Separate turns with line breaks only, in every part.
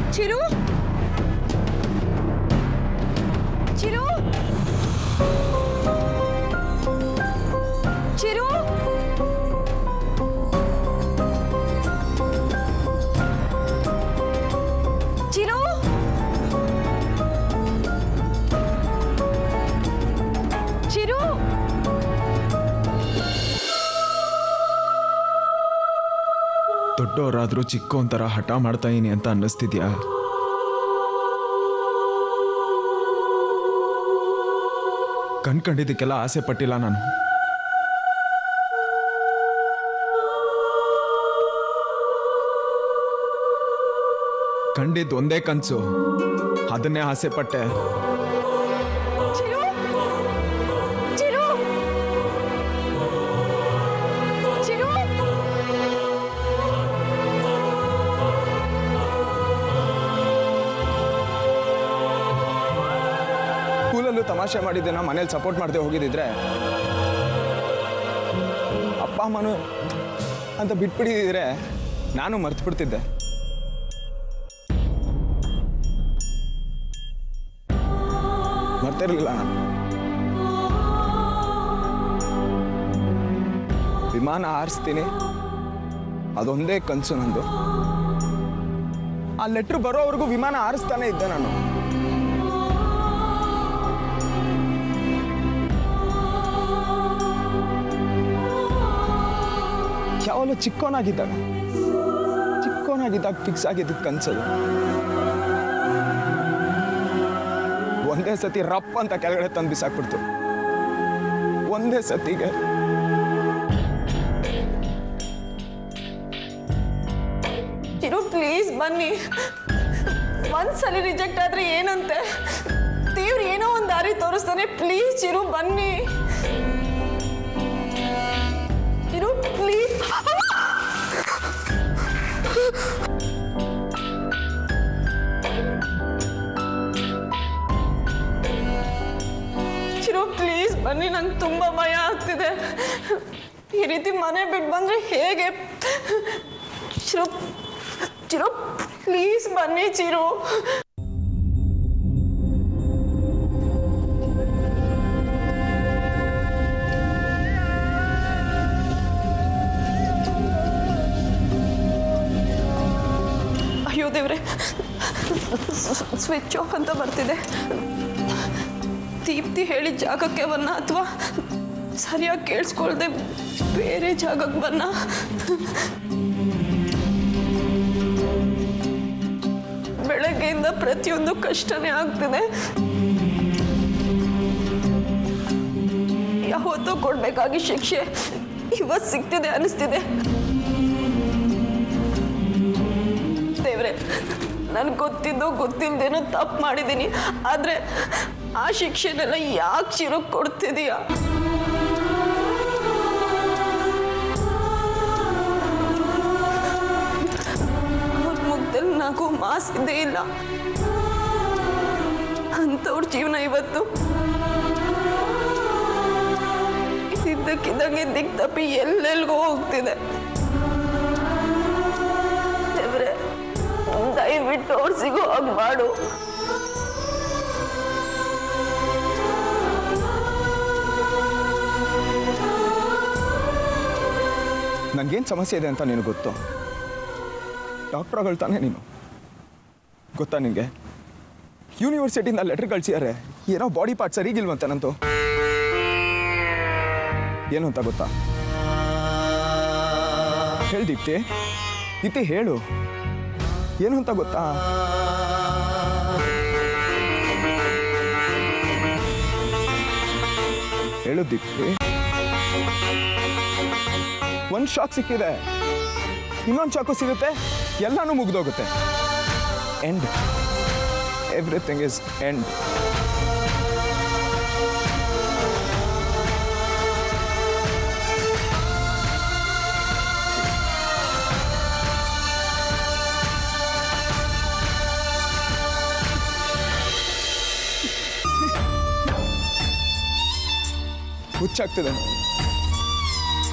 ಚಿರು ಚಿರು ಚಿರು ಚಿರು ಚಿರು
ದೊಡ್ಡವರಾದ್ರೂ ಚಿಕ್ಕ ಒಂಥರ ಹಠ ಮಾಡ್ತಾ ಇದೀನಿ ಅಂತ ಅನ್ನಿಸ್ತಿದ್ಯಾ ಕಣ್ಕಂಡಿದ್ದಕ್ಕೆಲ್ಲ ಆಸೆ ಪಟ್ಟಿಲ್ಲ ನಾನು ಕಂಡಿದ್ದು ಒಂದೇ ಕನ್ಸು ಅದನ್ನೇ ಆಸೆ ಪಟ್ಟೆ
ಚಿರು ಚಿರು ಚಿರು
ಸ್ಕೂಲಲ್ಲೂ ತಮಾಷೆ ಮಾಡಿದ್ದೆ ನಾ ಮನೇಲಿ ಸಪೋರ್ಟ್ ಮಾಡದೆ ಹೋಗಿದ್ದಿದ್ರೆ ಅಪ್ಪ ಅಮ್ಮನು ಅಂತ ಬಿಟ್ಬಿಟ್ಟಿದ್ರೆ ನಾನು ಮರ್ತು ಬಿಡ್ತಿದ್ದೆ ಮರ್ತಿರ್ಲಿಲ್ಲ ನಾನು ವಿಮಾನ ಹಾರಿಸ್ತೀನಿ ಅದೊಂದೇ ಕನಸು ನಂದು ಆ ಲೆಟ್ರ್ ಬರೋವರೆಗೂ ವಿಮಾನ ಹಾರಿಸ್ತಾನೆ ಇದ್ದೆ ನಾನು ಯಾವಾಗಲೂ ಚಿಕ್ಕವನಾಗಿದ್ದಾಗ ಚಿಕ್ಕವನಾಗಿದ್ದಾಗ ಫಿಕ್ಸ್ ಆಗಿದ್ದ ಕನ್ಸದು ಒಂದೇ ಸತಿ ರಪ್ ಅಂತ ಕೆಳಗಡೆ ತಂದು ಬಿಸಾಕ್ಬಿಡ್ತು ಒಂದೇ ಸತಿಗೆ
ಚಿರು ಪ್ಲೀಸ್ ಬನ್ನಿ ಒಂದ್ಸಲಿ ರಿಜೆಕ್ಟ್ ಆದ್ರೆ ಏನಂತೆ ದೇವ್ರು ಏನೋ ಒಂದು ದಾರಿ ತೋರಿಸ್ತಾನೆ ಪ್ಲೀಸ್ ಚಿರು ಬನ್ನಿ ಚಿರು ಪ್ಲೀಸ್ ಚಿರು ಪ್ಲೀಸ್ ಬನ್ನಿ ನಂಗೆ ತುಂಬ ಭಯ ಆಗ್ತಿದೆ ಈ ರೀತಿ ಮನೆ ಬಿಟ್ಟು ಬಂದ್ರೆ ಹೇಗೆ ಚಿರು ಚಿರು ಪ್ಲೀಸ್ ಬನ್ನಿ ಚಿರು ಅಯ್ಯೋ ದೇವ್ರೆ ಸ್ವಿಚ್ ಆಫ್ ಅಂತ ಬರ್ತಿದೆ ದೀಪ್ತಿ ಹೇಳಿದ ಜಾಗಕ್ಕೆ ಬನ್ನ ಅಥವಾ ಸರಿಯಾಗಿ ಕೇಳಿಸ್ಕೊಳ್ದೆ ಬೇರೆ ಜಾಗಕ್ಕೆ ಬನ್ನ ಬೆಳಗ್ಗೆಯಿಂದ ಪ್ರತಿಯೊಂದು ಕಷ್ಟನೇ ಆಗ್ತಿದೆ ಯಾವತ್ತೂ ಕೊಡ್ಬೇಕಾಗಿ ಶಿಕ್ಷೆ ಇವತ್ತು ಸಿಗ್ತಿದೆ ಅನಿಸ್ತಿದೆ ದೇವ್ರೆ ನನ್ಗೆ ಗೊತ್ತಿದ್ದೋ ಗೊತ್ತಿಲ್ದೇನೋ ತಪ್ಪು ಮಾಡಿದ್ದೀನಿ ಆದರೆ ಆ ಶಿಕ್ಷೆನೆಲ್ಲ ಯಾಕೆ ಚಿರು ಕೊಡ್ತಿದೀಯ ಅವ್ರ ಮುಗ್ದಲ್ಲಿ ನಾಗೂ ಮಾಸಿದ್ದೇ ಇಲ್ಲ ಅಂಥವ್ರ ಜೀವನ ಇವತ್ತು ಇದ್ದಕ್ಕಿದ್ದಂಗೆ ದಿಕ್ ತಪ್ಪಿ ಎಲ್ಲೆಲ್ಗೋ ಹೋಗ್ತಿದೆ ದೇವ್ರೆ ದಯವಿಟ್ಟು ಅವ್ರು ಸಿಗೋ ಹಾಗೆ ಮಾಡು
ನನಗೇನು ಸಮಸ್ಯೆ ಇದೆ ಅಂತ ನಿನಗೆ ಗೊತ್ತು ಡಾಕ್ಟ್ರುಗಳು ತಾನೇ ನೀನು ಗೊತ್ತಾ ನಿನಗೆ ಯೂನಿವರ್ಸಿಟಿಯಿಂದ ಲೆಟ್ರ್ ಕಳ್ಸಿದ್ದಾರೆ ಏನೋ ಬಾಡಿ ಪಾರ್ಟ್ ಸರಿಗಿಲ್ವಂತೆ ನಂತು ಏನು ಅಂತ ಗೊತ್ತಾ ಹೇಳು ದೀಪ್ತಿ ದೀಪ್ತಿ ಹೇಳು ಏನು ಅಂತ ಗೊತ್ತಾ ಹೇಳು ದೀಪ್ತಿ ಒಂದು ಶಾಕ್ ಸಿಕ್ಕಿದೆ ಇನ್ನೊಂದು ಶಾಕು ಸಿಗುತ್ತೆ ಎಲ್ಲಾನು ಮುಗ್ದೋಗುತ್ತೆ ಎಂಡ್ ಎವ್ರಿಥಿಂಗ್ ಇಸ್ ಎಂಡ್ ಹುಚ್ಚಾಗ್ತಿದೆ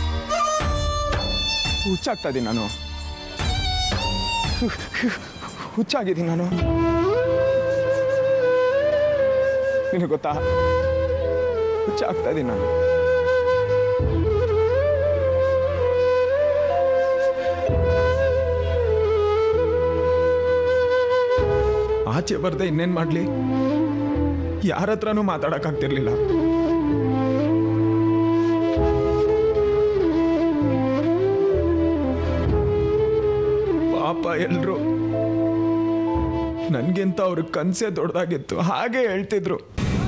ಹುಚ್ಚಾಗ್ತಾ ಇದ್ದೀನಿ ನಾನು ಹುಚ್ಚಾಗಿದ್ದೀನಿ ನಾನು ನಿನಗೆ ಗೊತ್ತಾ ಹುಚ್ಚ ಆಗ್ತಾ ಇದ್ದೀನಿ ನಾನು ಆಚೆ ಬರ್ದೆ ಇನ್ನೇನ್ ಮಾಡ್ಲಿ ಯಾರ ಹತ್ರನೂ ಮಾತಾಡಕ್ಕಾಗ್ತಿರ್ಲಿಲ್ಲ ಪಾಪ ಎಲ್ರು ನನ್ಗಿಂತ ಅವ್ರ ಕನ್ಸೇ ದೊಡ್ಡದಾಗಿತ್ತು ಹಾಗೆ ಹೇಳ್ತಿದ್ರು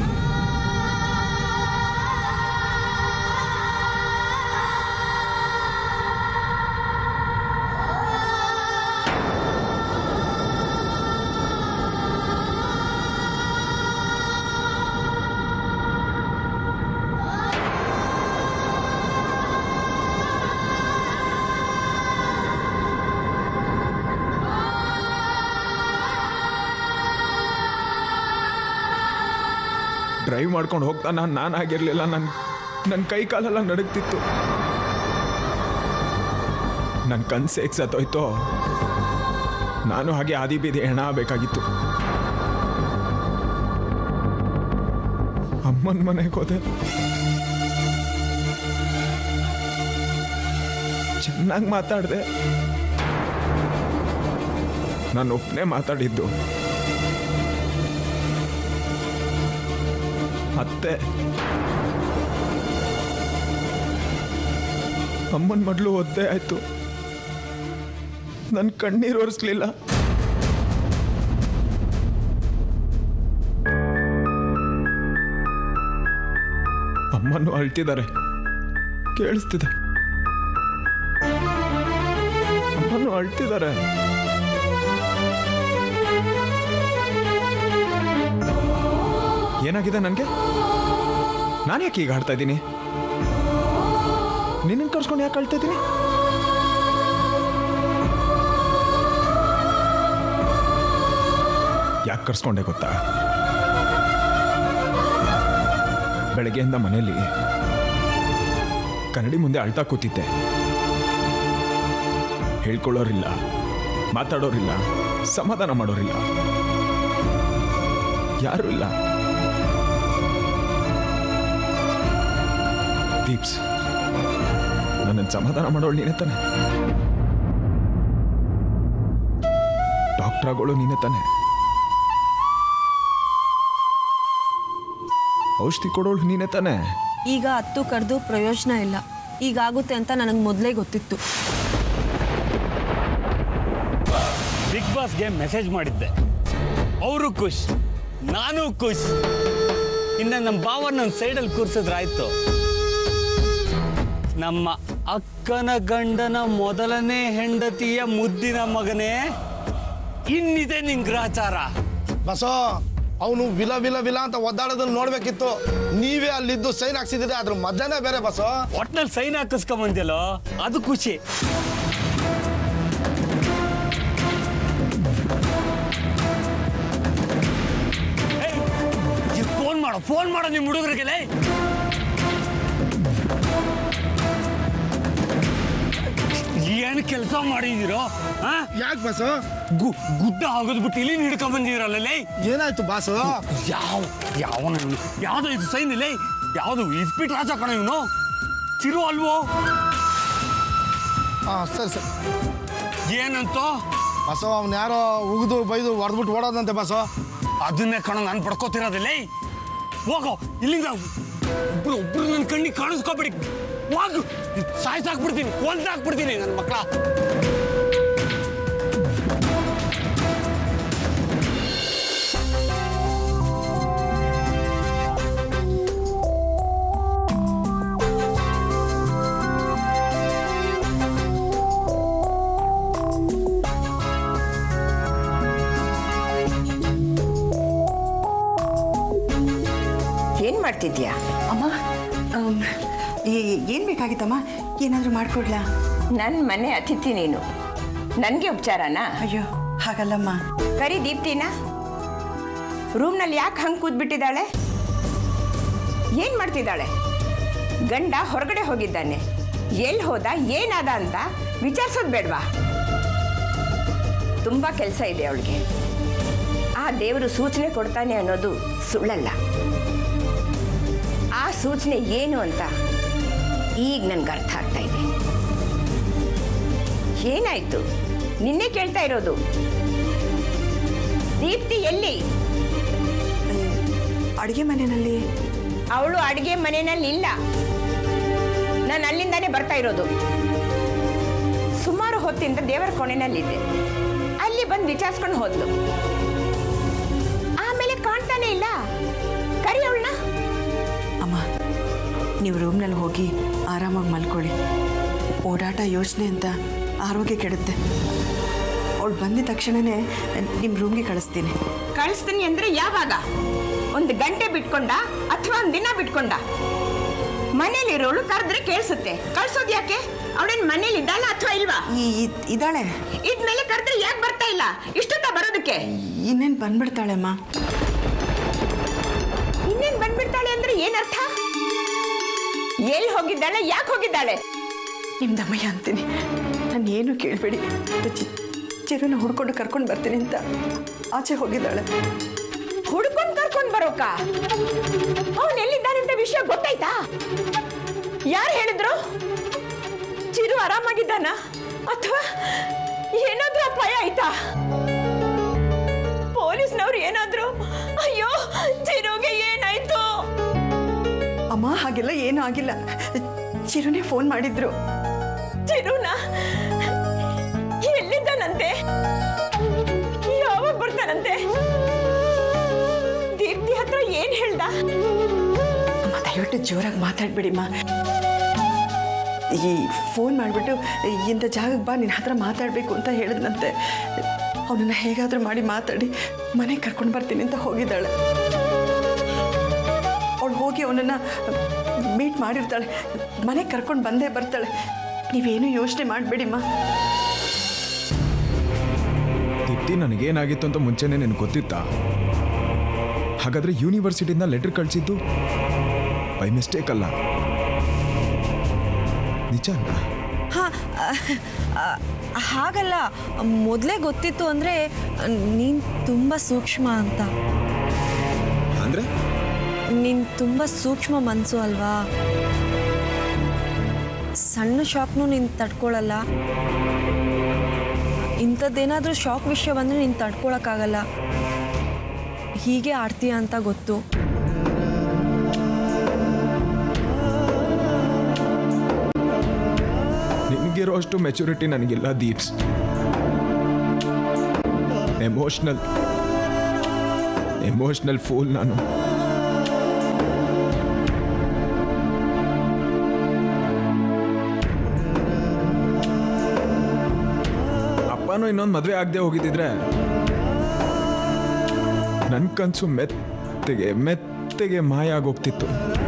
ಡ್ರೈವ್ ಮಾಡ್ಕೊಂಡು ಹೋಗ್ತಾ ನಾನು ನಾನು ಆಗಿರಲಿಲ್ಲ ನನ್ನ ನನ್ನ ಕೈ ಕಾಲೆಲ್ಲ ನಡುಗ್ತಿತ್ತು ನನ್ನ ಕನ್ಸು ಹೇಗೆ ಸತ್ತೋಯ್ತೋ ನಾನು ಹಾಗೆ ಆದಿ ಬೀದಿ ಹೆಣ ಆಗಬೇಕಾಗಿತ್ತು ಅಮ್ಮನ ಮನೆಗೆ ಹೋದೆ ಚೆನ್ನಾಗಿ ಮಾತಾಡಿದೆ ನಾನು ಒಬ್ಬನೇ ಮಾತಾಡಿದ್ದು ಅತ್ತೆ ಅಮ್ಮನ ಮಡ್ಲು ಒದ್ದೆ ಆಯ್ತು ನನ್ನ ಕಣ್ಣೀರು ಒರೆಸ್ಲಿಲ್ಲ ಅಮ್ಮನ್ನು ಅಳ್ತಿದ್ದಾರೆ ಕೇಳಿಸ್ತಿದೆ ಅಮ್ಮನ್ನು ಅಳ್ತಿದ್ದಾರೆ ಏನಾಗಿದೆ ನನಗೆ ನಾನು ಯಾಕೆ ಈಗ ಆಡ್ತಾ ಇದ್ದೀನಿ ನಿನ್ನನ್ನು ಕರ್ಸ್ಕೊಂಡು ಯಾಕೆ ಆಳ್ತಾ ಇದ್ದೀನಿ ಯಾಕೆ ಕರ್ಸ್ಕೊಂಡೆ ಗೊತ್ತಾ ಬೆಳಗ್ಗೆಯಿಂದ ಮನೆಯಲ್ಲಿ ಕನ್ನಡಿ ಮುಂದೆ ಅಳ್ತಾ ಕೂತಿದ್ದೆ ಹೇಳ್ಕೊಳ್ಳೋರಿಲ್ಲ ಮಾತಾಡೋರಿಲ್ಲ ಸಮಾಧಾನ ಮಾಡೋರಿಲ್ಲ ಯಾರೂ ಇಲ್ಲ ದೀಪ್ಸ್ ನನ್ನನ್ನು ಸಮಾಧಾನ ಮಾಡೋಳು ನೀನೇ ತಾನೆ ಡಾಕ್ಟರ್ ಆಗೋಳು ನೀನೇ ತಾನೆ ಔಷಧಿ ಕೊಡೋಳು ನೀನೇ ತಾನೆ
ಈಗ ಹತ್ತು ಕರೆದು ಪ್ರಯೋಜನ ಇಲ್ಲ ಈಗಾಗುತ್ತೆ ಅಂತ ನನಗೆ ಮೊದಲೇ ಗೊತ್ತಿತ್ತು
ಬಿಗ್ ಬಾಸ್ಗೆ ಮೆಸೇಜ್ ಮಾಡಿದ್ದೆ ಅವರು ಖುಷ್ ನಾನು ಖುಷ್ ಇನ್ನು ನಮ್ಮ ಭಾವನ ಒಂದು ಸೈಡಲ್ಲಿ ಕೂರ್ಸಿದ್ರಾಯ್ತು ನಮ್ಮ ಅಕ್ಕನ ಗಂಡನ ಮೊದಲನೇ ಹೆಂಡತಿಯ ಮುದ್ದಿನ ಮಗನೇ ಇನ್ನಿದೆ ನಿನ್ ಗ್ರಹಚಾರ
ಬಸೋ ಅವನು ವಿಲ ವಿಲ ವಿಲ ಅಂತ ಒದ್ದಾಡೋದನ್ನ ನೋಡ್ಬೇಕಿತ್ತು ನೀವೇ ಅಲ್ಲಿದ್ದು ಸೈನ್ ಹಾಕ್ಸಿದ್ರೆ ಅದ್ರ ಮಜಾನೇ ಬೇರೆ ಬಸೋ
ಒಟ್ನಲ್ಲಿ ಸೈನ್ ಹಾಕಿಸ್ಕೊಂಬಂದ್ಯಲ್ಲೋ ಅದು ಖುಷಿ ಫೋನ್ ಮಾಡೋ ಫೋನ್ ಮಾಡೋ ನಿಮ್ಮ ಹುಡುಗರಿಗೆ ಲೇ. ಏನ್ ಕೆಲಸ ಮಾಡಿದಿರೋ ಆ?
ಯಾಕೆ ಬಸೋ
ಗು- ಗುಡ್ಡ ಆಗೋದು ಬಿಟ್ಟು ಇಲ್ಲಿ ಹಿಡ್ಕೊಂಡ್ ಬಂದಿರಲ್ಲ ಲೇ
ಏನಾಯ್ತು ಬಾಸು
ಯಾವ ಯಾವನ ಇವನು ಯಾವ್ದು ಇದು ಸೈನ್ ಲೇ ಯಾವ್ದು ಇಸ್ಪಿಟ್ ರಾಜ ಕಣ ಇವನು ಚಿರು ಅಲ್ವೋ
ಹಾ ಸರಿ ಸರಿ
ಏನಂತೋ
ಬಸೋ ಅವ್ನ ಯಾರೋ ಉಗಿದು ಬೈದು ಹೊಡೆದ್ಬಿಟ್ಟು ಓಡೋದಂತೆ ಬಸೋ
ಅದನ್ನೇ ಕಣ ನಾನು ಪಡ್ಕೋತಿರೋದಿಲ್ಲ ಹೋಗೋ ಇಲ್ಲಿಂದ ಒಬ್ರು ಒಬ್ರು ನನ್ನ ಕಣ್ಣಿಗೆ ಕಾಣಿಸ್ಕೋಬೇಡಿ ಹೋಗು ಸಾಯ್ಸಾಕ್ಬಿಡ್ತೀನಿ ಕೊಲ್ದಾಕ್ಬಿಡ್ತೀನಿ ನನ್ನ ಮಕ್ಕಳ
ಏನ್ ಮಾಡ್ತಿದ್ಯಾ
ಅಮ್ಮ ಆಮ್, ಏ- ಏನ್ ಬೇಕಾಗಿತ್ತಮ್ಮ ಏನಾದರೂ ಮಾಡ್ಕೊಡ್ಲಾ
ನನ್ನ ಮನೆ ಅತಿಥಿ ನೀನು ನನಗೆ ಉಪಚಾರನಾ
ಅಯ್ಯೋ ಹಾಗಲ್ಲಮ್ಮ
ಕರಿ ದೀಪ್ತಿನ ರೂಮ್ನಲ್ಲಿ ಯಾಕೆ ಹಂಗೆ ಕೂತ್ಬಿಟ್ಟಿದ್ದಾಳೆ ಏನು ಮಾಡ್ತಿದ್ದಾಳೆ ಗಂಡ ಹೊರಗಡೆ ಹೋಗಿದ್ದಾನೆ ಎಲ್ಲಿ ಹೋದ ಏನಾದ ಅಂತ ವಿಚಾರಿಸೋದು ಬೇಡವಾ ತುಂಬ ಕೆಲಸ ಇದೆ ಅವಳಿಗೆ ಆ ದೇವರು ಸೂಚನೆ ಕೊಡ್ತಾನೆ ಅನ್ನೋದು ಸುಳ್ಳಲ್ಲ ಆ ಸೂಚನೆ ಏನು ಅಂತ ಈಗ ನನ್ಗೆ ಅರ್ಥ ಆಗ್ತಾ ಇದೆ ಏನಾಯ್ತು ನಿನ್ನೆ ಕೇಳ್ತಾ ಇರೋದು ದೀಪ್ತಿ ಎಲ್ಲಿ
ಅಡುಗೆ ಮನೆಯಲ್ಲಿ
ಅವಳು ಅಡಿಗೆ ಮನೆಯಲ್ಲಿ ಇಲ್ಲ ನಾನು ಅಲ್ಲಿಂದಾನೇ ಬರ್ತಾ ಇರೋದು ಸುಮಾರು ಹೊತ್ತಿಂದ ದೇವರ ಕೋಣೆನಲ್ಲಿದ್ದೆ ಅಲ್ಲಿ ಬಂದು ವಿಚಾರಿಸ್ಕೊಂಡು ಹೋದ್ಲು ಆಮೇಲೆ ಕಾಣ್ತಾನೆ ಇಲ್ಲ ಕರಿ ಅವಳನ್ನ
ಅಮ್ಮ ನೀವು ರೂಮ್ನಲ್ಲಿ ಹೋಗಿ ಆರಾಮಾಗಿ ಮಲ್ಕೊಳ್ಳಿ ಓಡಾಟ ಯೋಚನೆ ಅಂತ ಆರೋಗ್ಯ ಕೆಡುತ್ತೆ ಅವಳು ಬಂದಿದ ತಕ್ಷಣವೇ ನಿಮ್ಮ ರೂಮ್ಗೆ ಕಳಿಸ್ತೀನಿ
ಕಳಿಸ್ತೀನಿ ಅಂದ್ರೆ ಯಾವಾಗ ಒಂದು ಗಂಟೆ ಬಿಟ್ಕೊಂಡ ಅಥವಾ ಒಂದು ದಿನ ಬಿಟ್ಕೊಂಡ ಮನೇಲಿರೋಳು ಕರೆದ್ರೆ ಕೇಳಿಸುತ್ತೆ ಕಳ್ಸೋದು ಯಾಕೆ ಅವಳೇನ್ ಮನೇಲಿ ಇದ್ದಾಳ ಅಥವಾ ಇಲ್ವಾ
ಈ ಇದ್- ಇದ್ದಾಳೆ
ಇದ್ಮೇಲೆ ಕರೆದ್ರೆ ಯಾಕೆ ಬರ್ತಾ ಇಲ್ಲ ಇಷ್ಟೊತ್ತ ಬರೋದಕ್ಕೆ
ಇನ್ನೇನು ಬಂದ್ಬಿಡ್ತಾಳೆ ಅಮ್ಮ
ಇನ್ನೇನ್ ಬಂದ್ಬಿಡ್ತಾಳೆ ಅಂದ್ರೆ ಏನರ್ಥ ಎಲ್ಲಿ ಹೋಗಿದ್ದಾಳೆ ಯಾಕೆ ಹೋಗಿದ್ದಾಳೆ
ನಿಮ್ಮ ದಮ್ಮಯ್ಯ ಅಂತೀನಿ ನಾನು ಏನು ಕೇಳಬೇಡಿ ಚಿರುನ ಹುಡ್ಕೊಂಡು ಕರ್ಕೊಂಡು ಬರ್ತೀನಿ ಅಂತ ಆಚೆ ಹೋಗಿದ್ದಾಳೆ
ಹುಡ್ಕೊಂಡ್ ಕರ್ಕೊಂಡ್ ಬರೋಕ ಅವನ್ ಎಲ್ಲಿದ್ದಾನೆ ಅಂತ ವಿಷಯ ಗೊತ್ತಾಯ್ತಾ ಯಾರು ಹೇಳಿದ್ರು ಚಿರು ಆರಾಮಾಗಿದ್ದಾನ ಅಥವಾ ಏನಾದ್ರೂ ಅಪಾಯ ಆಯ್ತಾ ಪೊಲೀಸ್ನವ್ರು ಏನಾದ್ರು ಅಯ್ಯೋ ಚಿರುಗೆ ಏನಾಯ್ತು
ಅಮ್ಮ ಹಾಗೆಲ್ಲ ಏನೂ ಆಗಿಲ್ಲ ಚಿರುನೇ ಫೋನ್ ಮಾಡಿದ್ರು
ಚಿರುನ ಎಲ್ಲಿದ್ದಾನಂತೆ ಯಾವಾಗ ಬರ್ತಾನಂತೆ ದೀಪ್ತಿ ಹತ್ರ ಏನ್ ಹೇಳ್ದ
ಅಮ್ಮ ದಯವಿಟ್ಟು ಜೋರಾಗಿ ಮಾತಾಡ್ಬೇಡಿಮ್ಮ ಈ ಫೋನ್ ಮಾಡಿಬಿಟ್ಟು ಇಂಥ ಜಾಗಕ್ಕೆ ಬಾ ನಿನ್ನ ಹತ್ರ ಮಾತಾಡಬೇಕು ಅಂತ ಹೇಳಿದ್ನಂತೆ ಅವನನ್ನು ಹೇಗಾದರೂ ಮಾಡಿ ಮಾತಾಡಿ ಮನೆಗೆ ಕರ್ಕೊಂಡು ಬರ್ತೀನಿ ಅಂತ ಹೋಗಿದ್ದಾಳೆ ಅವಳು ಹೋಗಿ ಅವನನ್ನು ಮೀಟ್ ಮಾಡಿರ್ತಾಳೆ ಮನೆಗೆ ಕರ್ಕೊಂಡು ಬಂದೇ ಬರ್ತಾಳೆ ನೀವೇನು ಯೋಚನೆ ಮಾಡಬೇಡಿಮ್ಮ
ದೀಪ್ತಿ ನನಗೇನಾಗಿತ್ತು ಅಂತ ಮುಂಚೆನೇ ನಿನಗೆ ಗೊತ್ತಿತ್ತಾ ಹಾಗಾದ್ರೆ ಯೂನಿವರ್ಸಿಟಿಯಿಂದ ಲೆಟರ್ ಕಳಿಸಿದ್ದು ಬೈ ಮಿಸ್ಟೇಕ್ ಅಲ್ಲ ನಿಜನಾ
ಹಾಂ ಹಾಗಲ್ಲ ಮೊದಲೇ ಗೊತ್ತಿತ್ತು ಅಂದರೆ ನೀನು ತುಂಬ ಸೂಕ್ಷ್ಮ ಅಂತ
ಅಂದ್ರೆ
ನೀನು ತುಂಬ ಸೂಕ್ಷ್ಮ ಮನಸ್ಸು ಅಲ್ವಾ ಸಣ್ಣ ಶಾಕ್ನು ನೀನು ತಡ್ಕೊಳಲ್ಲ ಇಂಥದ್ದೇನಾದರೂ ಶಾಕ್ ವಿಷಯ ಬಂದರೆ ನೀನು ತಡ್ಕೊಳಕ್ಕಾಗಲ್ಲ ಹೀಗೆ ಆಡ್ತೀಯ ಅಂತ ಗೊತ್ತು
ನಿನಗಿರೋ ಅಷ್ಟು ಮೆಚುರಿಟಿ ನನಗಿಲ್ಲ ದೀಪ್ಸ್ ಎಮೋಷ್ನಲ್ ಎಮೋಷ್ನಲ್ ಫೂಲ್ ನಾನು ಅಪ್ಪನೂ ಇನ್ನೊಂದು ಮದುವೆ ಆಗದೆ ಹೋಗಿದ್ದಿದ್ರೆ ನನ್ನ ಕನಸು ಮೆತ್ತಗೆ ಮೆತ್ತಗೆ ಮಾಯ ಆಗೋಗ್ತಿತ್ತು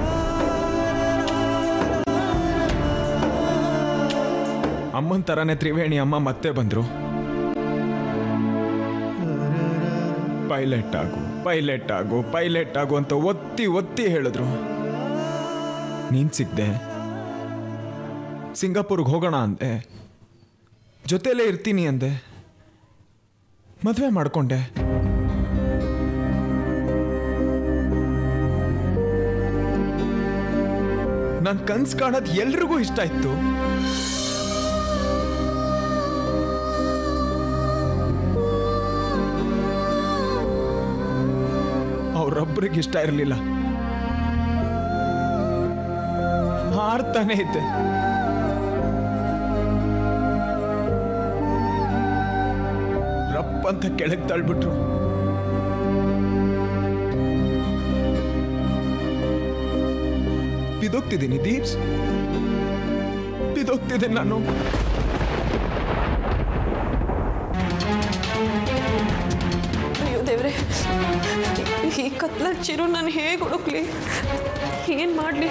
ಅಮ್ಮನ ಥರನೇ ತ್ರಿವೇಣಿ ಅಮ್ಮ ಮತ್ತೆ ಬಂದರು ಪೈಲಟ್ ಆಗು ಪೈಲಟ್ ಆಗು ಪೈಲಟ್ ಆಗು ಅಂತ ಒತ್ತಿ ಒತ್ತಿ ಹೇಳಿದ್ರು ನೀನ್ ಸಿಗ್ದೆ ಸಿಂಗಾಪುರ್ಗೆ ಹೋಗೋಣ ಅಂದೆ ಜೊತೆಲೇ ಇರ್ತೀನಿ ಅಂದೆ ಮದುವೆ ಮಾಡ್ಕೊಂಡೆ ನಾನು ಕನ್ಸ್ ಕಾಣೋದು ಎಲ್ರಿಗೂ ಇಷ್ಟ ಇತ್ತು ಅವ್ರೊಬ್ರಿಗೆ ಇಷ್ಟ ಇರಲಿಲ್ಲ ಹಾರ್ತಾನೆ ಇದ್ದೆ ರಪ್ಪ ಅಂತ ಕೆಳಗೆ ತಳ್ಬಿಟ್ರು ಬಿದೋಗ್ತಿದ್ದೀನಿ ದೀಪ್ಸ್ ಬಿದೋಗ್ತಿದ್ದೀನಿ ನಾನು
ಅಯ್ಯೋ ದೇವ್ರೆ ಈ ಕತ್ಲ ಚಿರು ನಾನು ಹೇಗೆ ಹುಡುಕ್ಲಿ ಏನು ಮಾಡಲಿ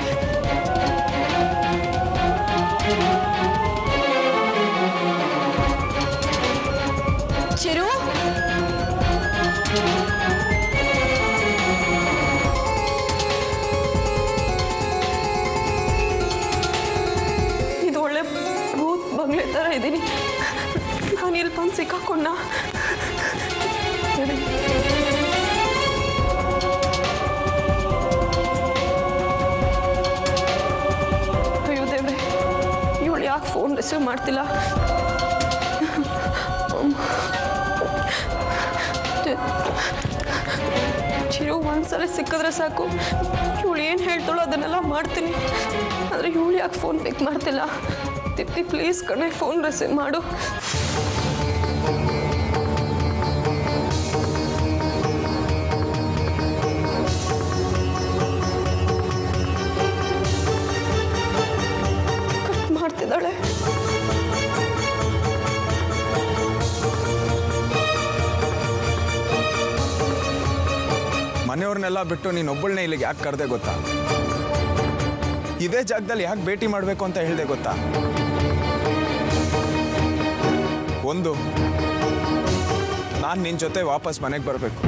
ಚಿರು ಇದು ಒಳ್ಳೆ ಭೂತ್ ಬಂಗ್ಲೆ ಥರ ಇದ್ದೀನಿ ನಾನು ಇಲ್ಲಿ ಬಂದು ಸಿಕ್ಕಾಕೊಂಡ ಅಯ್ಯೋ ದೇವ್ರೆ ಇವಳು ಯಾಕೆ ಫೋನ್ ರಿಸೀವ್ ಮಾಡ್ತಿಲ್ಲ ಚಿರು ಒಂದ್ಸಲ ಸಿಕ್ಕಿದ್ರೆ ಸಾಕು ಇವಳು ಏನು ಹೇಳ್ತಾಳೋ ಅದನ್ನೆಲ್ಲ ಮಾಡ್ತೀನಿ ಆದರೆ ಇವಳು ಯಾಕೆ ಫೋನ್ ಪಿಕ್ ಮಾಡ್ತಿಲ್ಲ ತಿಪ್ಪಿ ಪ್ಲೀಸ್ ಕಣೆ ಫೋನ್ ರಿಸೀವ್ ಮಾಡು ಕಟ್ ಮಾಡ್ತಿದ್ದಾಳೆ
ಮನೆಯವ್ರನ್ನೆಲ್ಲ ಬಿಟ್ಟು ನೀನು ಒಬ್ಬಳನ್ನೇ ಇಲ್ಲಿಗೆ ಯಾಕೆ ಕರೆದೆ ಗೊತ್ತಾ ಇದೇ ಜಾಗದಲ್ಲಿ ಯಾಕೆ ಭೇಟಿ ಮಾಡಬೇಕು ಅಂತ ಹೇಳಿದೆ ಗೊತ್ತಾ ಒಂದು ನಾನು ನಿನ್ನ ಜೊತೆ ವಾಪಸ್ ಮನೆಗೆ ಬರಬೇಕು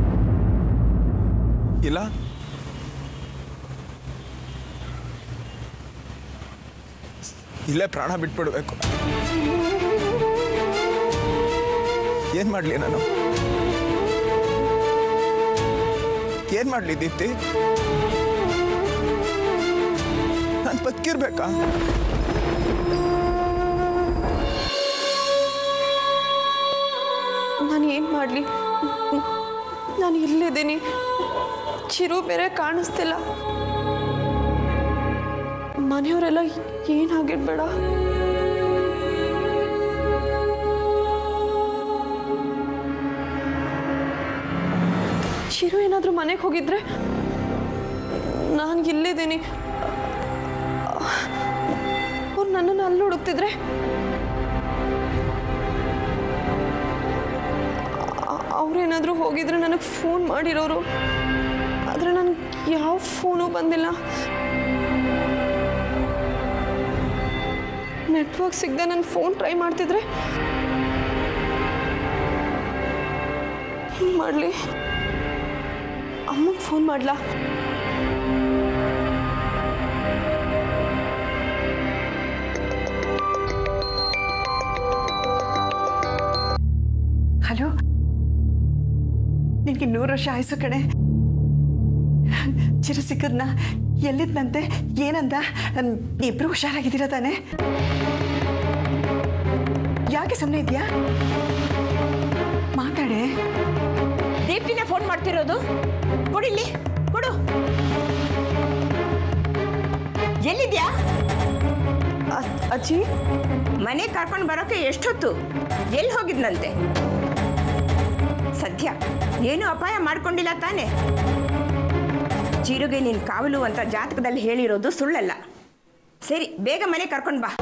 ಇಲ್ಲ ಇಲ್ಲೇ ಪ್ರಾಣ ಬಿಟ್ಬಿಡ್ಬೇಕು ಏನ್ ಮಾಡ್ಲಿ ನಾನು ಏನ್ ಮಾಡ್ಲಿ ದೀಪ್ತಿ ನಾನು ಬದುಕಿರ್ಬೇಕಾ
ನಾನು ಏನು ಮಾಡಲಿ ನಾನು ಇಲ್ಲಿದ್ದೀನಿ ಚಿರು ಬೇರೆ ಕಾಣಿಸ್ತಿಲ್ಲ ಮನೆಯವರೆಲ್ಲ ಏನಾಗಿರ್ಬೇಡ ಚಿರು ಏನಾದರೂ ಮನೆಗೆ ಹೋಗಿದ್ರೆ ನಾನು ಇಲ್ಲಿದ್ದೀನಿ ಅವ್ರು ನನ್ನನ್ನು ಅಲ್ಲಿ ಹುಡುಕ್ತಿದ್ರೆ ಅವ್ರೇನಾದರೂ ಹೋಗಿದ್ರೆ ನನಗೆ ಫೋನ್ ಮಾಡಿರೋರು ಆದರೆ ನನಗೆ ಯಾವ ಫೋನು ಬಂದಿಲ್ಲ ನೆಟ್ವರ್ಕ್ ಸಿಗದೆ ನನ್ನ ಫೋನ್ ಟ್ರೈ ಮಾಡ್ತಿದ್ರೆ ಹಿಂಗೆ ಮಾಡಲಿ ಅಮ್ಮಗೆ ಫೋನ್ ಮಾಡಲಾ
ಹಲೋ ನಿನಗೆ ನೂರು ವರ್ಷ ಆಯ್ಸು ಕಣೆ ಚಿರು ಸಿಕ್ಕದ್ನ ಎಲ್ಲಿದ್ನಂತೆ ಏನಂದ ಇಬ್ರು ಹುಷಾರಾಗಿದ್ದೀರ ತಾನೆ ಯಾಕೆ ಸುಮ್ಮನೆ ಇದೆಯಾ ಮಾತಾಡೆ
ದೀಪ್ತಿನೇ ಫೋನ್ ಮಾಡ್ತಿರೋದು ಕೊಡಿಲ್ಲಿ ಕೊಡು ಎಲ್ಲಿದ್ಯಾ
ಅ- ಅಜ್ಜಿ
ಮನೆ ಕರ್ಕೊಂಡು ಬರೋಕೆ ಎಷ್ಟೊತ್ತು ಎಲ್ಲಿ ಹೋಗಿದ್ನಂತೆ ಸದ್ಯ ಏನು ಅಪಾಯ ಮಾಡ್ಕೊಂಡಿಲ್ಲ ತಾನೆ ಚಿರುಗೆ ನೀನು ಕಾವಲು ಅಂತ ಜಾತಕದಲ್ಲಿ ಹೇಳಿರೋದು ಸುಳ್ಳಲ್ಲ ಸರಿ ಬೇಗ ಮನೆ ಕರ್ಕೊಂಡು ಬಾ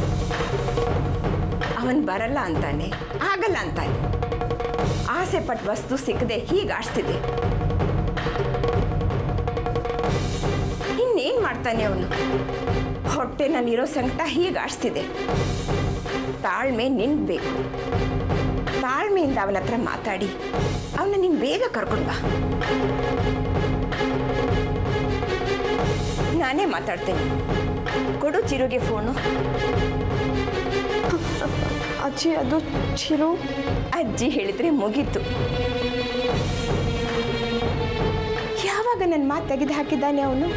ಅವನ್ ಬರಲ್ಲ ಅಂತಾನೆ ಆಗಲ್ಲ ಅಂತಾನೆ ಆಸೆ ಪಟ್ಟ ವಸ್ತು ಸಿಕ್ಕದೆ ಹೀಗೆ ಆಡ್ಸ್ತಿದೆ ಇನ್ನೇನ್ ಮಾಡ್ತಾನೆ ಅವನು ಹೊಟ್ಟೆನಲ್ಲಿರೋ ಸಂಕಟ ಹೀಗೆ ಆಡ್ಸ್ತಿದೆ ತಾಳ್ಮೆ ನಿನ್ಬೇಕು ತಾಳ್ಮೆಯಿಂದ ಅವನ ಹತ್ರ ಮಾತಾಡಿ ಅವನ ನೀನು ಬೇಗ ಕರ್ಕೊಂಡು ಬಾ ನಾನೇ ಮಾತಾಡ್ತೇನೆ ಕೊಡು ಚಿರುಗೆ ಫೋನು
ಅಜ್ಜಿ ಅದು ಚಿರು
ಅಜ್ಜಿ ಹೇಳಿದ್ರೆ ಮುಗೀತು ಯಾವಾಗ ನನ್ನ ಮಾತು ತೆಗೆದು ಹಾಕಿದ್ದಾನೆ ಅವನು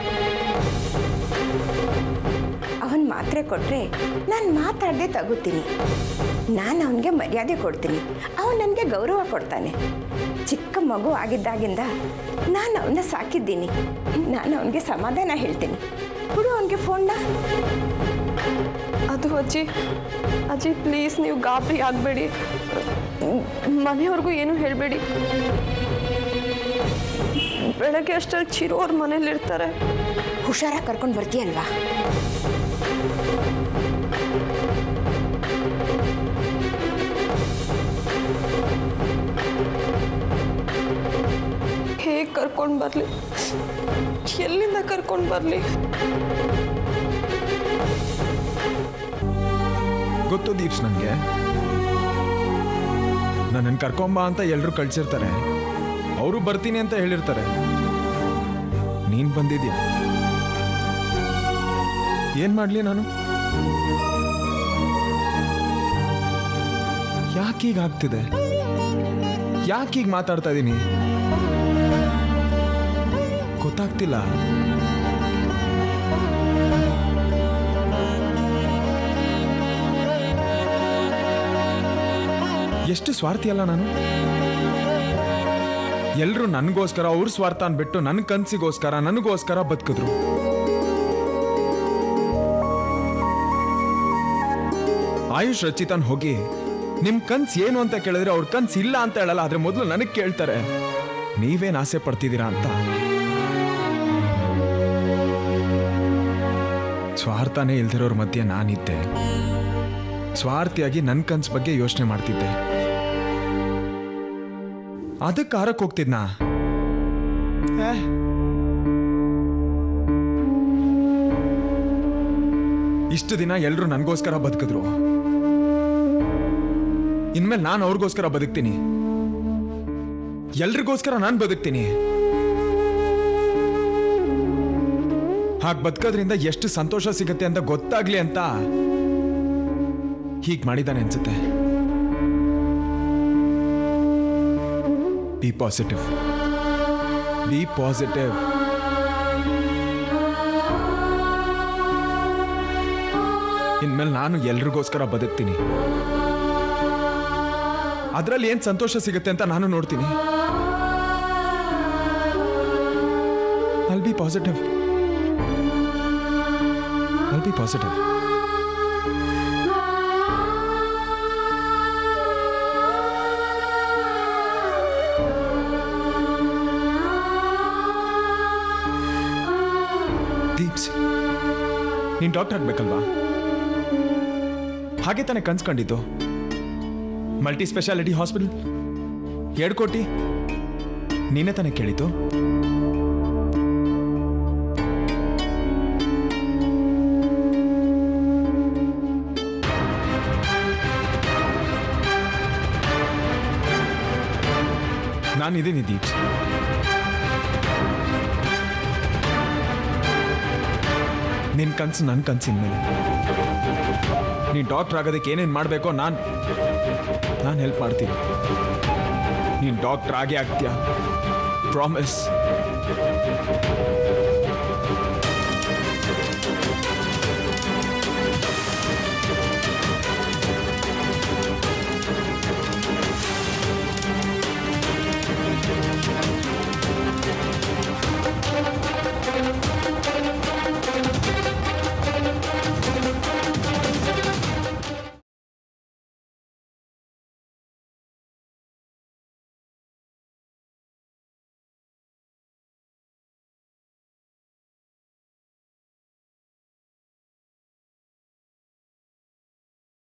ಅವನ್ ಮಾತ್ರೆ ಕೊಟ್ರೆ ನಾನು ಮಾತಾಡದೆ ತಗೋತೀನಿ ನಾನು ಅವನಿಗೆ ಮರ್ಯಾದೆ ಕೊಡ್ತೀನಿ ಅವನು ನನಗೆ ಗೌರವ ಕೊಡ್ತಾನೆ ಚಿಕ್ಕ ಮಗು ಆಗಿದ್ದಾಗಿಂದ ನಾನು ಅವನ್ನ ಸಾಕಿದ್ದೀನಿ ನಾನು ಅವನಿಗೆ ಸಮಾಧಾನ ಹೇಳ್ತೀನಿ ಕೊಡು ಅವನಿಗೆ ಫೋನ್ನ
ಅದು ಅಜ್ಜಿ ಅಜ್ಜಿ ಪ್ಲೀಸ್ ನೀವು ಗಾಬರಿ ಆಗಬೇಡಿ ಮನೆಯವ್ರಿಗೂ ಏನು ಹೇಳಬೇಡಿ ಬೆಳಗ್ಗೆ ಅಷ್ಟಲ್ಲಿ ಚಿರು ಅವ್ರ ಮನೇಲಿರ್ತಾರೆ
ಹುಷಾರಾಗಿ ಕರ್ಕೊಂಡು ಬರ್ತೀಯಲ್ವಾ
ಹೇಗೆ ಕರ್ಕೊಂಡು ಬರಲಿ ಎಲ್ಲಿಂದ ಕರ್ಕೊಂಡು ಬರಲಿ
ಗೊತ್ತು ದೀಪ್ಸ್ ನನಗೆ ನನ್ನನ್ನು ಕರ್ಕೊಂಬ ಅಂತ ಎಲ್ಲರೂ ಕಳ್ಸಿರ್ತಾರೆ ಅವರು ಬರ್ತೀನಿ ಅಂತ ಹೇಳಿರ್ತಾರೆ ನೀನು ಬಂದಿದ್ಯಾ ಏನು ಮಾಡಲಿ ನಾನು ಯಾಕೀಗ ಆಗ್ತಿದೆ ಯಾಕೀಗ ಮಾತಾಡ್ತಾ ಇದ್ದೀನಿ ಗೊತ್ತಾಗ್ತಿಲ್ಲ ಎಷ್ಟು ಸ್ವಾರ್ಥಿ ಅಲ್ಲ ನಾನು ಎಲ್ರು ನನಗೋಸ್ಕರ ಅವ್ರ ಸ್ವಾರ್ಥ ಅನ್ಬಿಟ್ಟು ನನ್ನ ಕನ್ಸಿಗೋಸ್ಕರ ನನಗೋಸ್ಕರ ಬದುಕಿದ್ರು ಆಯುಷ್ ರಚಿತನ್ ಹೋಗಿ ನಿಮ್ ಕನ್ಸ್ ಏನು ಅಂತ ಕೇಳಿದ್ರೆ ಅವ್ರ ಕನ್ಸ್ ಇಲ್ಲ ಅಂತ ಹೇಳಲ್ಲ ಆದ್ರೆ ಮೊದಲು ನನಗೆ ಕೇಳ್ತಾರೆ ನೀವೇನ್ ಆಸೆ ಪಡ್ತಿದ್ದೀರಾ ಅಂತ ಸ್ವಾರ್ಥನೇ ಇಲ್ದಿರೋರ್ ಮಧ್ಯೆ ನಾನಿದ್ದೆ ಸ್ವಾರ್ಥಿಯಾಗಿ ನನ್ನ ಕನ್ಸ್ ಬಗ್ಗೆ ಯೋಚನೆ ಮಾಡ್ತಿದ್ದೆ ಅದಕ್ಕೆ ಆರಕ್ಕೆ ಹೋಗ್ತಿದ್ನಾ ಏ. ಇಷ್ಟು ದಿನ ಎಲ್ರು ನನಗೋಸ್ಕರ ಬದುಕಿದ್ರು ಇನ್ಮೇಲೆ ನಾನು ಅವ್ರಿಗೋಸ್ಕರ ಬದುಕ್ತೀನಿ ಎಲ್ರಿಗೋಸ್ಕರ ನಾನು ಬದುಕ್ತೀನಿ ಹಾಗೆ ಬದುಕೋದ್ರಿಂದ ಎಷ್ಟು ಸಂತೋಷ ಸಿಗುತ್ತೆ ಅಂತ ಗೊತ್ತಾಗ್ಲಿ ಅಂತ ಹೀಗೆ ಮಾಡಿದ್ದಾನೆ ಅನ್ಸುತ್ತೆ ಬಿ ಪಾಸಿಟಿವ್ ಬಿ ಪಾಸಿಟಿವ್ ಇನ್ಮೇಲೆ ನಾನು ಎಲ್ರಿಗೋಸ್ಕರ ಬದುಕ್ತೀನಿ ಅದರಲ್ಲಿ ಏನ್ ಸಂತೋಷ ಸಿಗುತ್ತೆ ಅಂತ ನಾನು ನೋಡ್ತೀನಿ I'll be positive. I'll be positive. Deep's ನೀನ್ ಡಾಕ್ಟರ್ ಆಗ್ಬೇಕಲ್ವಾ ಹಾಗೆ ತಾನೇ ಕನ್ಸ್ಕೊಂಡಿದ್ದು ಮಲ್ಟಿ ಸ್ಪೆಷಾಲಿಟಿ ಹಾಸ್ಪಿಟಲ್ ಎರಡು ಕೋಟಿ ನೀನೇ ತಾನೇ ಕೇಳಿದ್ದು ನಾನಿದ್ದೀನಿ ದೀಪ್ಸ್ ನಿನ್ ಕನ್ಸು ನನ್ನ ಕನ್ಸಿನ ಮೇಲೆ ನೀನ್ ಡಾಕ್ಟರ್ ಆಗೋದಕ್ಕೆ ಏನೇನು ಮಾಡಬೇಕೋ ನಾನು ನಾನು ಹೆಲ್ಪ್ ಮಾಡ್ತೀನಿ ನೀನು ಡಾಕ್ಟರ್ ಆಗೇ ಆಗ್ತೀಯ ಪ್ರಾಮಿಸ್